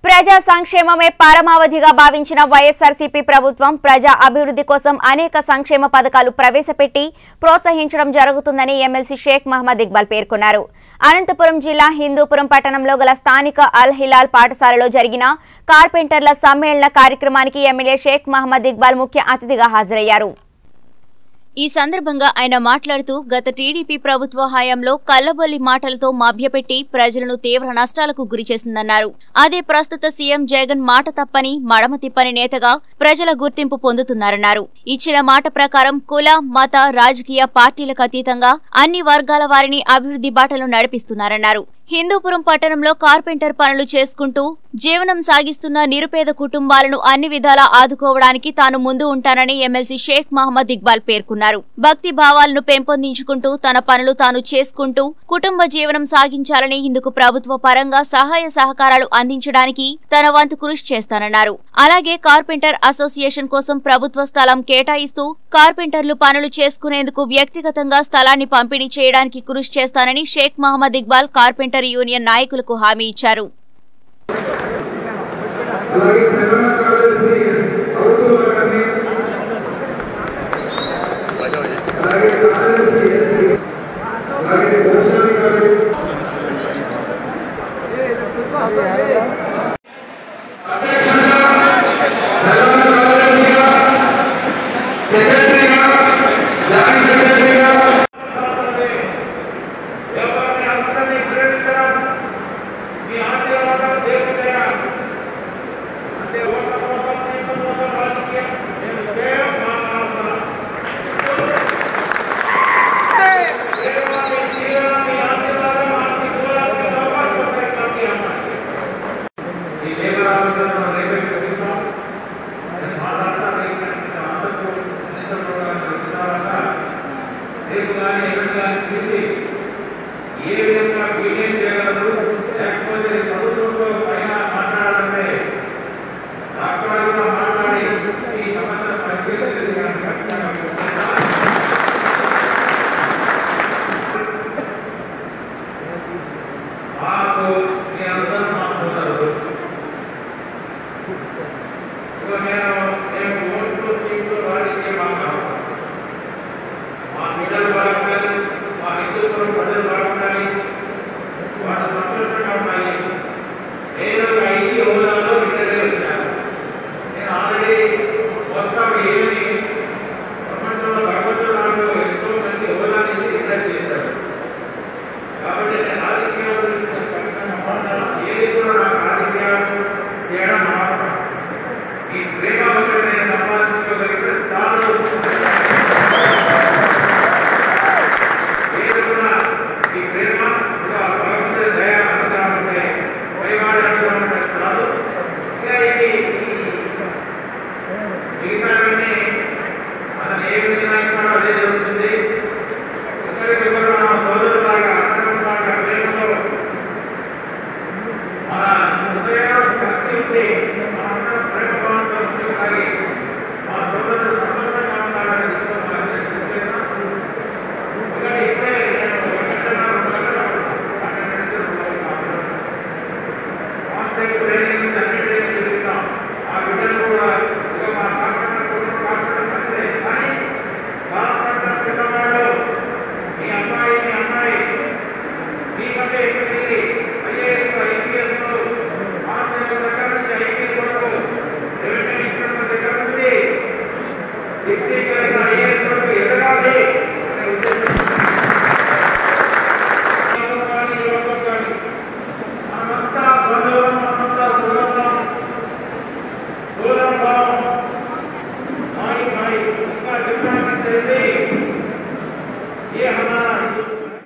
ప్రజా సంక్షేమమే పరమావధిగా భావించిన వైఎస్ఆర్సీపీ ప్రభుత్వం ప్రజా అభివృద్ధి కోసం అనేక సంక్షేమ పథకాలు ప్రవేశపెట్టి ప్రోత్సహించడం జరుగుతుందని ఎమ్మెల్సీ షేక్ మహమ్మద్ ఇక్బాల్ పేర్కొన్నారు అనంతపురం జిల్లా హిందూపురం పట్టణంలో గల స్థానిక అల్ హిలాల్ పాఠశాలలో జరిగిన కార్పెంటర్ల సమ్మేళన కార్యక్రమానికి ఎమ్మెల్యే షేక్ మహమ్మద్ ఇక్బాల్ ముఖ్య అతిథిగా హాజరయ్యారు ఈ సందర్భంగా ఆయన మాట్లాడుతూ గత టీడీపీ ప్రభుత్వ హయాంలో కల్లబొల్లి మాటలతో మభ్యపెట్టి ప్రజలను తీవ్ర నష్టాలకు గురిచేసిందన్నారు అదే ప్రస్తుత సీఎం జగన్ మాట తప్పని మడమ తిప్పని నేతగా ప్రజల గుర్తింపు పొందుతున్నారన్నారు ఇచ్చిన మాట ప్రకారం కుల మత రాజకీయ పార్టీలకు అతీతంగా అన్ని వర్గాల వారిని అభివృద్ధి బాటలో నడిపిస్తున్నారన్నారు హిందూపురం పట్టణంలో కార్పెంటర్ పనులు చేసుకుంటూ జీవనం సాగిస్తున్న నిరుపేద కుటుంబాలను అన్ని విధాలా ఆదుకోవడానికి తాను ముందు ఉంటానని ఎమ్మెల్సీ షేక్ మహమ్మద్ ఇక్బాల్ పేర్కొన్నారు భక్తి భావాలను పెంపొందించుకుంటూ తన పనులు తాను చేసుకుంటూ కుటుంబ జీవనం సాగించాలని ఇందుకు ప్రభుత్వ పరంగా సహాయ సహకారాలు అందించడానికి తన వంతు కృషి చేస్తానన్నారు అలాగే కార్పెంటర్ అసోసియేషన్ కోసం ప్రభుత్వ స్థలం కేటాయిస్తూ కార్పెంటర్లు పనులు చేసుకునేందుకు వ్యక్తిగతంగా స్థలాన్ని పంపిణీ చేయడానికి కృషి చేస్తానని షేక్ మహమ్మద్ ఇక్బాల్ కార్పెంటర్ యూనియన్ నాయకులకు హామీ ఇచ్చారు అలాగే ప్రధాన కార్యదర్శి అవుతున్న గారిని అలాగే కార్యదర్శి ఎస్సీ అలాగే భూషణి గారు అధ్యక్షుడిగా ప్రధాన కార్యదర్శిగా సెక్రటరీగా జాయింట్ సెక్రటరీగా ఎవరిని అందరినీ ప్రేమించడం మీ ఆశీర్వాదం దేవుదయ అంతే ఓట్ల కోసం సీట్ల కోసం రాజకీయం నేను కేవలం మాట్లాడుతున్నా కేవలం మీ జీవనం, మీ ఆశీర్వాదం మాకు ఇవ్వాలి, మీ లోకాలకు వస్తాయి కాబట్టి అమ్మాయి. ఈ దేవరాజులను రేపే చూపిస్తాం నేను మాట్లాడతా రేపు ఆంధ్రప్రదేశ్ ఎన్నికల ప్రోగ్రాం వచ్చిన తర్వాత రేపు కానీ ఎల్లుండి కానీ పిలిచి ఏ విధంగా వీడియం చేయగలరు లేకపోతే ప్రభుత్వంతో పైన మాట్లాడాలంటే డాక్టర్ కూడా మాట్లాడి ఈ సమస్యను పరిశీలించేది కానీ ఖచ్చితంగా చెప్తున్నా. మాకు మీరందరూ మా సోదరులు ఇదిగో నేను నేను ఓట్లు సీట్లు వారికి మాకు మా బిడ్డలు బాగుండాలి మా హిందూపురం ప్రజలు బాగుండాలి వాళ్ళు సంతోషంగా ఉండాలి నేను ఒక ఐటీ హోదాలో ఇంటర్వ్యూ వచ్చాను నేను ఆల్రెడీ మొత్తం ఏమి ప్రపంచంలో భగవంతుడు నాకు ఎంతో మంచి హోదాని ఇంటర్వ్యూ చేశాడు కాబట్టి నేను రాజకీయాల గురించి నేను ఖచ్చితంగా మాట్లాడాలి ఏది కూడా నాకు రాజకీయాలు చేయడం అవసరం ఈ ప్రేమ ఒకటి నేను సంపాదించుకోగలిగితే చాలు మీరు కూడా ఈ ప్రేమ ఒక భగవంతుడి దయ అనుగ్రహం ఉంటే పైవాడి అనుగ్రహం ఉంటే చాలు ఇంకా ఇది మిగతావన్నీ మనం ఏ విధంగా కూడా అదే జరుగుతుంది ఒకరికొకరు మన సోదరులాగా అన్నదమ్ములాగా ప్రేమతో మన హృదయాలు కలిసి ఉంటే మనందరం ప్రేమ భావంతో ముందుకు సాగి మా సోదరులు సంతోషంగా ఉండాలని చెప్తాం ఎందుకంటే ఇప్పుడే నేను వెంటనే అక్కడ కాన్సెప్ట్ ట్రైనింగ్ అన్ని ట్రైనింగ్ చూపిస్తాం ఆ బిడ్డలు కూడా ఇక మా కాకుండా కొడుకు కాకుండా మంచిదే కానీ కాకుండా పిల్లవాడు మీ అమ్మాయి మీ అమ్మాయి మీకంటే ఎక్కడికి ఐఏఎస్ ఐపీఎస్ మాస్టర్ దగ్గర నుంచి ఐపీఎస్ వరకు రెవెన్యూ ఇన్స్పెక్టర్ దగ్గర నుంచి డిప్యూటీ కలెక్టర్ ఐఏఎస్ వరకు ఎదగాలి